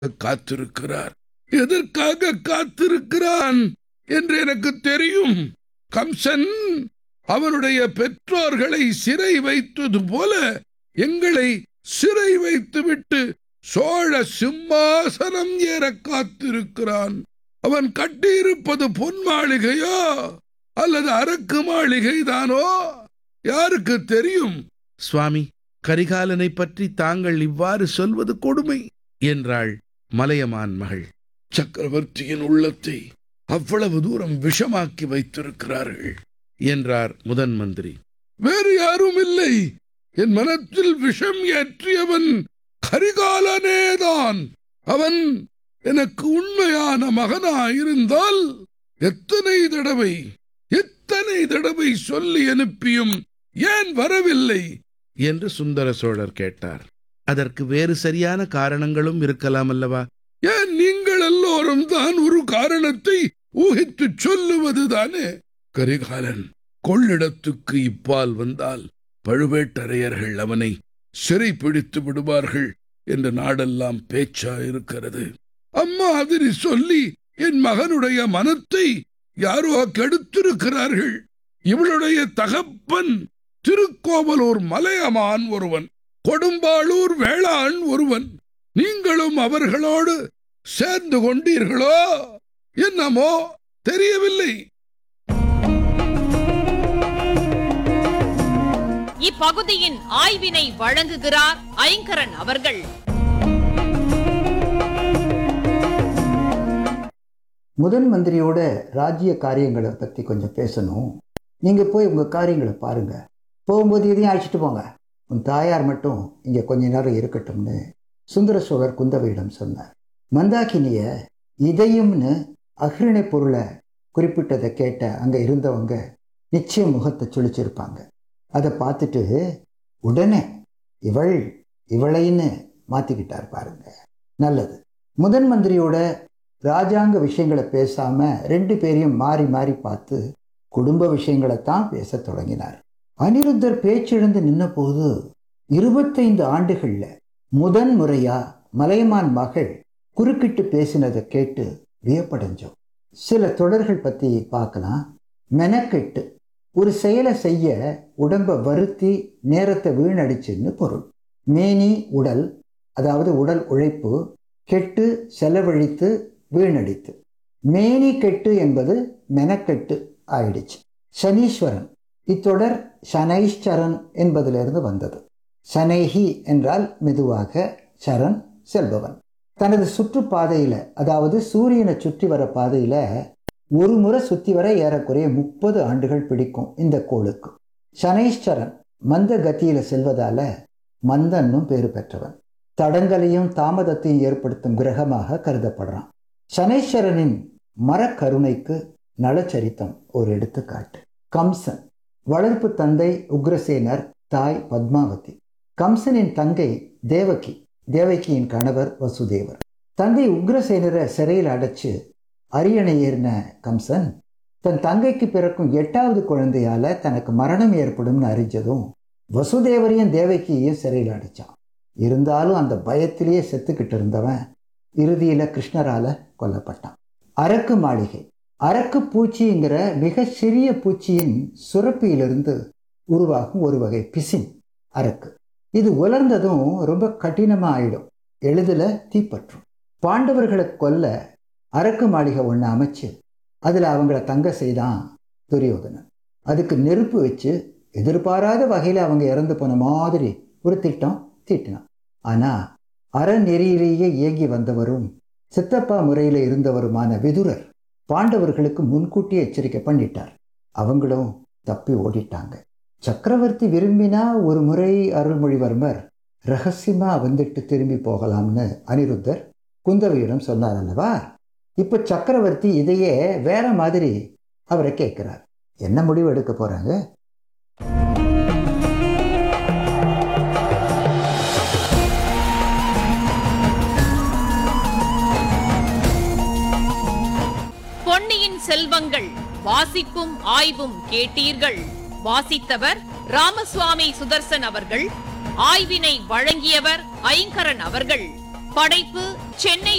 காத்திருக்கிறார் எதற்காக காத்திருக்கிறான் என்று எனக்கு தெரியும் கம்சன் அவனுடைய பெற்றோர்களை சிறை வைத்தது போல எங்களை சிறை வைத்துவிட்டு சோழ சிம்மாசனம் ஏற காத்திருக்கிறான் அவன் கட்டியிருப்பது பொன் மாளிகையோ அல்லது அரக்கு மாளிகை தானோ யாருக்கு தெரியும் சுவாமி கரிகாலனை பற்றி தாங்கள் இவ்வாறு சொல்வது கொடுமை என்றாள் மலையமான் மகள் சக்கரவர்த்தியின் உள்ளத்தை அவ்வளவு தூரம் விஷமாக்கி வைத்திருக்கிறார்கள் என்றார் முதன் மந்திரி வேறு யாரும் இல்லை என் மனத்தில் விஷம் ஏற்றியவன் கரிகாலனேதான் அவன் எனக்கு உண்மையான மகனாயிருந்தால் எத்தனை தடவை எத்தனை தடவை சொல்லி அனுப்பியும் ஏன் வரவில்லை என்று சுந்தர சோழர் கேட்டார் அதற்கு வேறு சரியான காரணங்களும் இருக்கலாம் அல்லவா ஏன் நீங்கள் எல்லோரும் தான் ஒரு காரணத்தை ஊகித்து சொல்லுவதுதானே கரிகாலன் கொள்ளிடத்துக்கு இப்பால் வந்தால் பழுவேட்டரையர்கள் அவனை சிறை பிடித்து விடுவார்கள் என்று நாடெல்லாம் பேச்சா இருக்கிறது அம்மா அதிரி சொல்லி என் மகனுடைய மனத்தை யாரோ கெடுத்திருக்கிறார்கள் இவளுடைய தகப்பன் திருக்கோவலூர் மலையமான் ஒருவன் கொடும்பாளூர் வேளாண் ஒருவன் நீங்களும் அவர்களோடு சேர்ந்து கொண்டீர்களோ என்னமோ தெரியவில்லை இப்பகுதியின் ஆய்வினை வழங்குகிறார் ஐங்கரன் அவர்கள் முதன் மந்திரியோட ராஜ்ய காரியங்களை பற்றி கொஞ்சம் பேசணும் நீங்கள் போய் உங்கள் காரியங்களை பாருங்க போகும்போது இதையும் அழைச்சிட்டு போங்க உன் தாயார் மட்டும் இங்கே கொஞ்ச நேரம் இருக்கட்டும்னு சுந்தர சோழர் குந்தவையிடம் சொன்னார் மந்தாகினிய இதயம்னு அகிரணை பொருளை குறிப்பிட்டதை கேட்ட அங்கே இருந்தவங்க நிச்சயம் முகத்தை சுழிச்சிருப்பாங்க அதை பார்த்துட்டு உடனே இவள் இவளைன்னு மாற்றிக்கிட்டார் பாருங்க நல்லது முதன் மந்திரியோட ராஜாங்க விஷயங்களை பேசாம ரெண்டு பேரையும் மாறி மாறி பார்த்து குடும்ப விஷயங்களைத்தான் பேசத் தொடங்கினார் அனிருத்தர் பேச்செழுந்து நின்ன போது இருபத்தைந்து ஆண்டுகள்ல முதன் முறையா மலையமான் மகள் குறுக்கிட்டு பேசினதை கேட்டு வியப்படைஞ்சோம் சில தொடர்கள் பத்தி பார்க்கலாம் மெனக்கெட்டு ஒரு செயலை செய்ய உடம்ப வருத்தி நேரத்தை வீணடிச்சுன்னு பொருள் மேனி உடல் அதாவது உடல் உழைப்பு கெட்டு செலவழித்து வீணடித்து மேனி கெட்டு என்பது மெனக்கெட்டு ஆயிடுச்சு சனீஸ்வரன் இத்தொடர் சனைஷ்சரன் என்பதிலிருந்து வந்தது சனைஹி என்றால் மெதுவாக சரண் செல்பவன் தனது சுற்றுப்பாதையில அதாவது சூரியனை சுற்றி வர பாதையில ஒரு முறை சுற்றி வர ஏறக்குறைய முப்பது ஆண்டுகள் பிடிக்கும் இந்த கோளுக்கு சனைஷ்சரன் மந்த கத்தியில செல்வதால மந்தன்னும் பேறு பெற்றவன் தடங்கலையும் தாமதத்தையும் ஏற்படுத்தும் கிரகமாக கருதப்படுறான் சனேஸ்வரனின் மரக்கருணைக்கு நலச்சரித்தம் ஒரு எடுத்துக்காட்டு கம்சன் வளர்ப்பு தந்தை உக்ரசேனர் தாய் பத்மாவதி கம்சனின் தங்கை தேவகி தேவகியின் கணவர் வசுதேவர் தந்தை உக்ரசேனரை சிறையில் அடைச்சு அரியணை ஏறின கம்சன் தன் தங்கைக்கு பிறக்கும் எட்டாவது குழந்தையால தனக்கு மரணம் ஏற்படும்னு அறிஞ்சதும் வசுதேவரையும் தேவகியையும் சிறையில் அடைச்சான் இருந்தாலும் அந்த பயத்திலேயே செத்துக்கிட்டு இருந்தவன் இறுதியில கிருஷ்ணரால கொல்லப்பட்டான் அரக்கு மாளிகை அரக்கு பூச்சிங்கிற மிக சிறிய பூச்சியின் சுரப்பியிலிருந்து உருவாகும் ஒரு வகை பிசின் அரக்கு இது உலர்ந்ததும் ரொம்ப கடினமா ஆயிடும் எளிதில் தீப்பற்றும் பாண்டவர்களை கொல்ல அரக்கு மாளிகை ஒன்று அமைச்சு அதில் அவங்கள தங்க செய்தான் துரியோதனன் அதுக்கு நெருப்பு வச்சு எதிர்பாராத வகையில் அவங்க இறந்து போன மாதிரி ஒரு திட்டம் தீட்டினான் ஆனால் அறநெறியிலேயே இயங்கி வந்தவரும் சித்தப்பா முறையில் இருந்தவருமான விதுரர் பாண்டவர்களுக்கு முன்கூட்டியே எச்சரிக்கை பண்ணிட்டார் அவங்களும் தப்பி ஓடிட்டாங்க சக்கரவர்த்தி விரும்பினா ஒரு முறை அருள்மொழிவர்மர் ரகசியமா வந்துட்டு திரும்பி போகலாம்னு அனிருத்தர் குந்தவையிடம் சொன்னார் அல்லவா இப்போ சக்கரவர்த்தி இதையே வேற மாதிரி அவரை கேட்கிறார் என்ன முடிவு எடுக்க போறாங்க பொன்னியின் செல்வங்கள் வாசிப்பும் ஆய்வும் கேட்டீர்கள் வாசித்தவர் ராமசுவாமி சுதர்சன் அவர்கள் ஆய்வினை வழங்கியவர் ஐங்கரன் அவர்கள் படைப்பு சென்னை